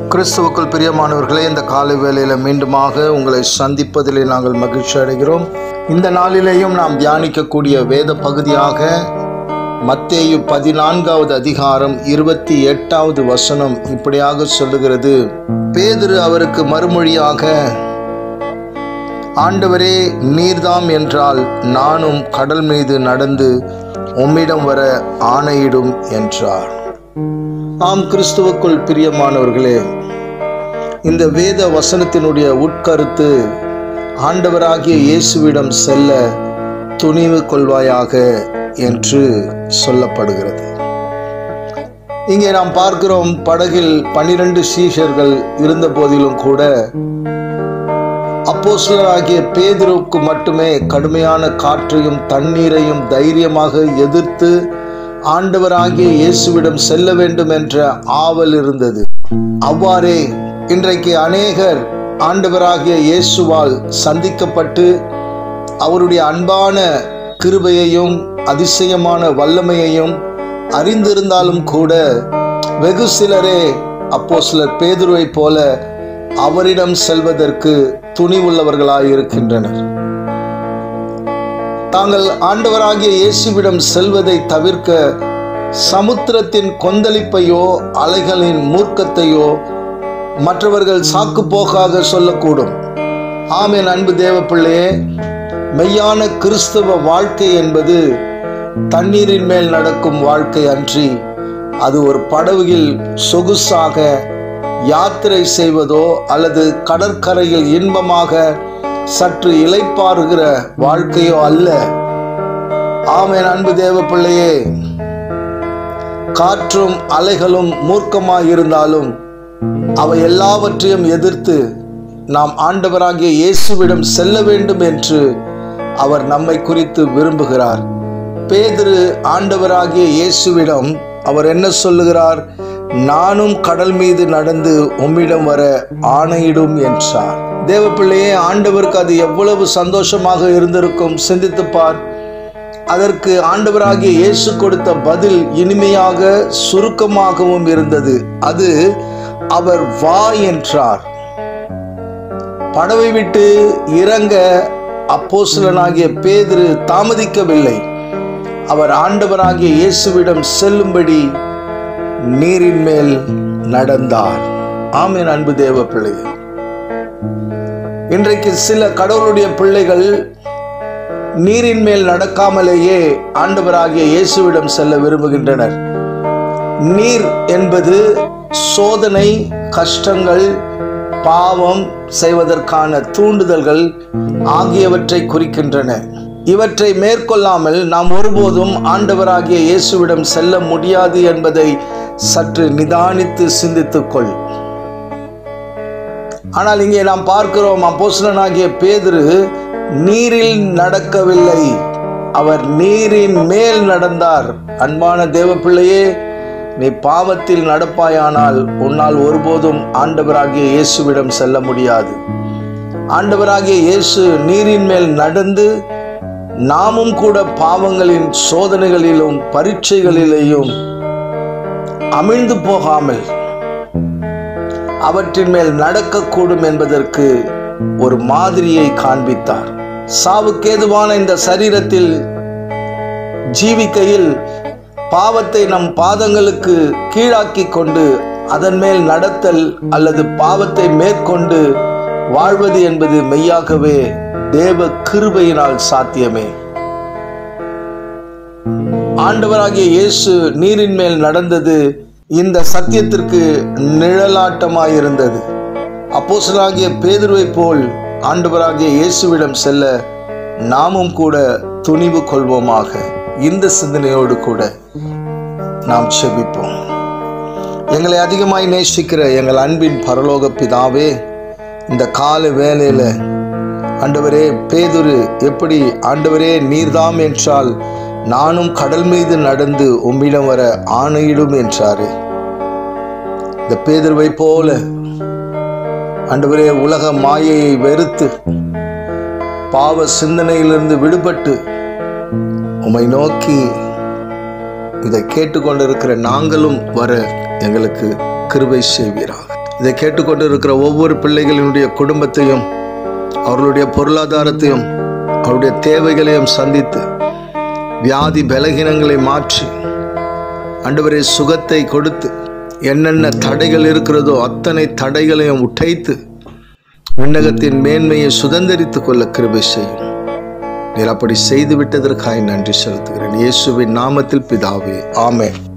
கிறிஸ்துவுக்குள் பிரியமானவர்களே இந்த காலை வேளையில் மீண்டுமாக உங்களை சந்திப்பதிலே நாங்கள் மகிழ்ச்சி அடைகிறோம் இந்த நாளிலேயும் நாம் தியானிக்கக்கூடிய வேத பகுதியாக மத்தேயு பதினான்காவது அதிகாரம் இருபத்தி எட்டாவது வசனம் இப்படியாக சொல்லுகிறது பேதுரு அவருக்கு மறுமொழியாக ஆண்டவரே நீர்தாம் என்றால் நானும் கடல் மீது நடந்து உம்மிடம் வர ஆணையிடும் என்றார் ஆம் கிறிஸ்துவுக்குள் பிரியமானவர்களே இந்த வேத வசனத்தினுடைய உட்கருத்து ஆண்டவராகிய இயேசுவிடம் செல்ல துணிவு கொள்வாயாக என்று சொல்லப்படுகிறது இங்கே நாம் பார்க்கிறோம் படகில் பனிரெண்டு சீஷர்கள் இருந்த போதிலும் கூட அப்போஸ்தலராகிய பேதுருவுக்கு மட்டுமே கடுமையான காற்றையும் தண்ணீரையும் தைரியமாக எதிர்த்து ஆண்டவராகிய இயேசுவிடம் செல்ல வேண்டும் என்ற ஆவல் இருந்தது அவ்வாறே இன்றைக்கு அநேகர் ஆண்டவராகிய இயேசுவால் சந்திக்கப்பட்டு அவருடைய அன்பான கிருபையையும் அதிசயமான வல்லமையையும் அறிந்திருந்தாலும் கூட வெகு சிலரே அப்போ சிலர் பேதுருவைப் போல அவரிடம் செல்வதற்கு துணிவுள்ளவர்களாயிருக்கின்றனர் தாங்கள் ஆண்டவராகிய இயேசுவிடம் செல்வதை தவிர்க்க சமுத்திரத்தின் கொந்தளிப்பையோ அலைகளின் மூர்க்கத்தையோ மற்றவர்கள் சாக்கு போக்காக சொல்லக்கூடும் ஆமேன் அன்பு தேவ பிள்ளையே மெய்யான கிறிஸ்தவ வாழ்க்கை என்பது தண்ணீரின் மேல் நடக்கும் வாழ்க்கை அன்றி அது ஒரு படகுயில் சொகுசாக யாத்திரை செய்வதோ அல்லது கடற்கரையில் இன்பமாக சற்று இலைப்பாறுகிற வாழ்க்கையோ அல்ல ஆமேன் அன்பு தேவ பிள்ளையே காற்றும் அலைகளும் மூர்க்கமாயிருந்தாலும் அவை எல்லாவற்றையும் எதிர்த்து நாம் ஆண்டவராகிய இயேசுவிடம் செல்ல வேண்டும் என்று அவர் நம்மை குறித்து விரும்புகிறார் பேதிரு ஆண்டவராகிய இயேசுவிடம் அவர் என்ன சொல்லுகிறார் நானும் கடல் மீது நடந்து உம்மிடம் வர ஆணையிடும் என்றார் தேவப்பிள்ளையே ஆண்டவருக்கு அது எவ்வளவு சந்தோஷமாக இருந்திருக்கும் சிந்தித்து பார் அதற்கு ஆண்டவராகிய இயேசு கொடுத்த பதில் இனிமையாக சுருக்கமாகவும் இருந்தது அது அவர் வா என்றார் படவை விட்டு இறங்க அப்போசலனாகிய பேதிரு தாமதிக்கவில்லை அவர் ஆண்டவராகிய இயேசுவிடம் செல்லும்படி நீரின் மேல் நடந்தார் ஆமீன் அன்பு தேவ பிள்ளைகள் இன்றைக்கு சில கடவுளுடைய பிள்ளைகள் நீரின் மேல் நடக்காமலேயே ஆண்டவராகிய இயேசுவிடம் செல்ல விரும்புகின்றனர் நீர் என்பது சோதனை கஷ்டங்கள் பாவம் செய்வதற்கான தூண்டுதல்கள் ஆகியவற்றை குறிக்கின்றன இவற்றை மேற்கொள்ளாமல் நாம் ஒருபோதும் ஆண்டவராகிய இயேசுவிடம் செல்ல முடியாது என்பதை சற்று நிதானித்து சிந்தித்துக்கொள் ஆனால் இங்கே நாம் பார்க்கிறோம் அப்போசலனாகிய பேதுரு நீரில் நடக்கவில்லை அவர் நீரின் மேல் நடந்தார் அன்பான தேவ பிள்ளையே நீ பாவத்தில் நடப்பாயானால் உன்னால் ஒருபோதும் ஆண்டவராகிய இயேசுவிடம் செல்ல முடியாது ஆண்டவராகிய இயேசு நீரின் மேல் நடந்து நாமும் கூட பாவங்களின் சோதனைகளிலும் பரீட்சைகளிலேயும் அமிழ்ந்து போகாமல் அவற்றின் மேல் நடக்கக்கூடும் என்பதற்கு ஒரு மாதிரியை காண்பித்தார் சாவுக்கேதுவான இந்த சரீரத்தில் ஜீவிக்கையில் பாவத்தை நம் பாதங்களுக்கு கீழாக்கி கொண்டு அதன் மேல் நடத்தல் அல்லது பாவத்தை மேற்கொண்டு வாழ்வது என்பது மெய்யாகவே தேவ கிருபையினால் சாத்தியமே ஆண்டவராகிய இயேசு நீரின் மேல் நடந்தது இந்த சத்தியத்திற்கு நிழலாட்டமாயிருந்தது அப்போசலாகிய பேதுருவை போல் ஆண்டவராகிய இயேசுவிடம் செல்ல நாமும் கூட துணிவு கொள்வோமாக இந்த சிந்தனையோடு கூட நாம் செபிப்போம் எங்களை அதிகமாய் நேசிக்கிற எங்கள் அன்பின் பரலோக பிதாவே இந்த கால வேலையில் ஆண்டவரே பேதுரு எப்படி ஆண்டவரே நீர்தாம் என்றால் நானும் கடல் மீது நடந்து உம்மிடம் வர ஆணையிடும் என்றாரு இந்த பேதுருவை போல ஆண்டவரே உலக மாயையை வெறுத்து பாவ சிந்தனையிலிருந்து விடுபட்டு உம்மை நோக்கி இதை கேட்டுக்கொண்டிருக்கிற நாங்களும் வர எங்களுக்கு கிருபை செய்வீராக இதை கேட்டுக்கொண்டு இருக்கிற ஒவ்வொரு பிள்ளைகளினுடைய குடும்பத்தையும் அவர்களுடைய பொருளாதாரத்தையும் அவருடைய தேவைகளையும் சந்தித்து வியாதி பலகீனங்களை மாற்றி ஆண்டவரே சுகத்தை கொடுத்து என்னென்ன தடைகள் இருக்கிறதோ அத்தனை தடைகளையும் உடைத்து விண்ணகத்தின் மேன்மையை சுதந்திரித்துக் கொள்ள கிருபை செய்யும் நீர் அப்படி செய்து விட்டதற்காய் நன்றி செலுத்துகிறேன் இயேசுவின் நாமத்தில் பிதாவே ஆமென்